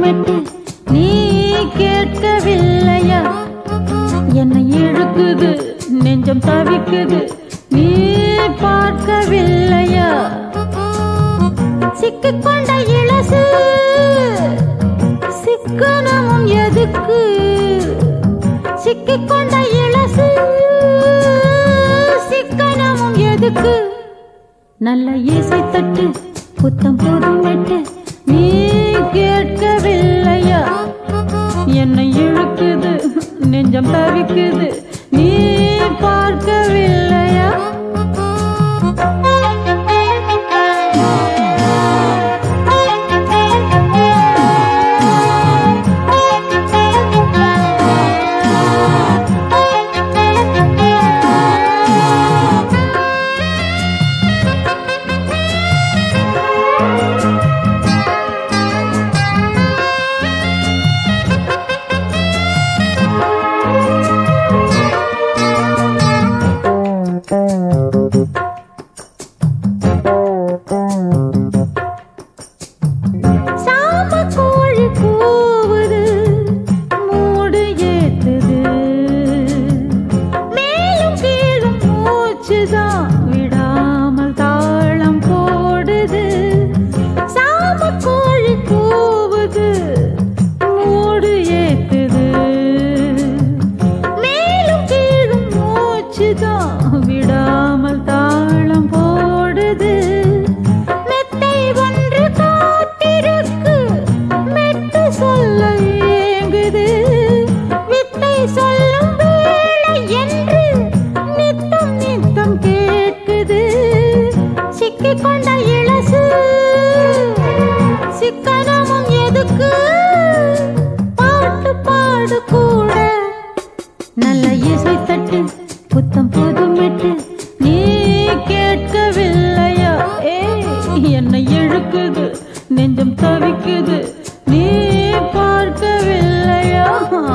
மெட்டு நீ கேட்கவில்லையா என்னை இழுக்குது நெஞ்சம் தவிக்குது நீ பார்க்கவில்லையா சிக்கிக்கொண்ட இளசு சிக்கனமும் எதுக்கு சிக்கிக்கொண்ட இளசு சிக்கனமும் எதுக்கு நல்ல இசை தட்டு புத்தம் புதும் வெட்டு நீ கேட்கவில்லையா என்னை இழுக்குது நெஞ்சம் தவிக்குது நீ பார்க்கவில்லையா சாம கோழி கூவுது மூடு ஏத்துது மேலும் கீழும் மூச்சுதான் விடாமல் தாளம் போடுது சாம கோழி கூவுது மூடு ஏத்துது மேலும் கீழும் மூச்சுதான் விடாமல் தாளம் போடுது மெத்தை ஒன்று காத்திருக்கு மெட்டு சொல்ல ஏங்குது வித்தை சொல்லும் வேளை என்று நித்தம் நித்தம் கேட்குது சிக்கிக் கொண்ட இளசு சிக்கனமும் எதுக்கு பாட்டு பாடு கூட நல்ல இசை தட்டு புத்தம் புது மெட்டு நீ கேட்கவில்லையா ஏ என்னை இழுக்குது நெஞ்சம் தவிக்குது நீ பார்க்கவில்லையா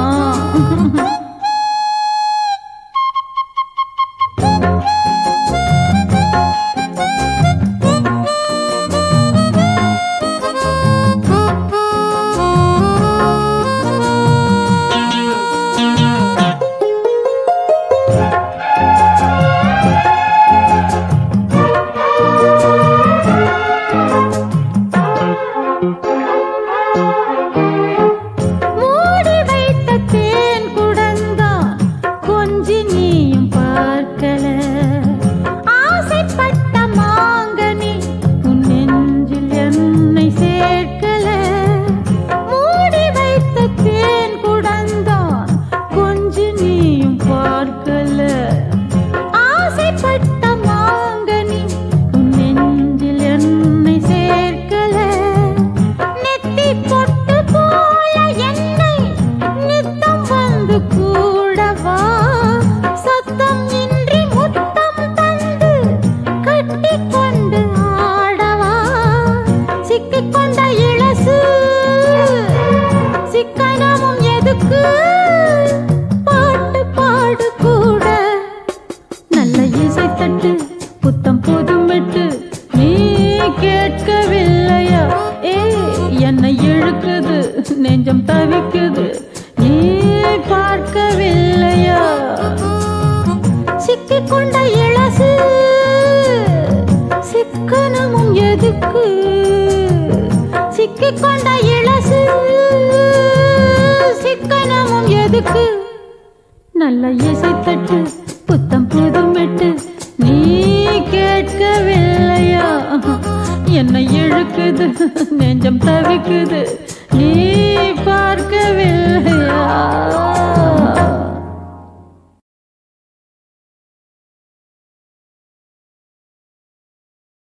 மூடி வைத்த தேன் குடந்தான் கொஞ்சி நீயும் பார்க்கல ஆசைப்பட்ட மாங்கனி உன் நெஞ்சில் என்னை சேர்க்கல மூடி வைத்த தேன் குடந்தான் கொஞ்சி நீயும் பார்க்கல ஆசைப்பட்ட மாங்கனி உன் நெஞ்சில் என்னை சேர்க்கல நெத்தி பொட்டு போல என்னை நித்தம் வந்து கூடவா சத்தம் இன்றி முத்தம் தந்து கட்டிக் கொண்டு ஆடவா சிக்கிக் கொண்ட இளசு சிக்கனமும் எதுக்கு பாட்டு பாடு கூட நல்ல இசை தட்டு புத்தம் புது மெட்டு நீ கேட்கவில்லையா ஏ என்னை இழுக்குது நெஞ்சம் தவிக்குது நீ பார்க்கவில்லையா சிக்கிக் கொண்ட இளசு சிக்கனமும் எதுக்கு சிக்கிக் கொண்ட இளசு சிக்கனமும் எதுக்கு நல்ல இசை தட்டு புத்தம் புது மெட்டு நீ கேட்கவில்லையா என்னை இழுக்குது நெஞ்சம் தவிக்குது நீ பார்க்கவில்லையா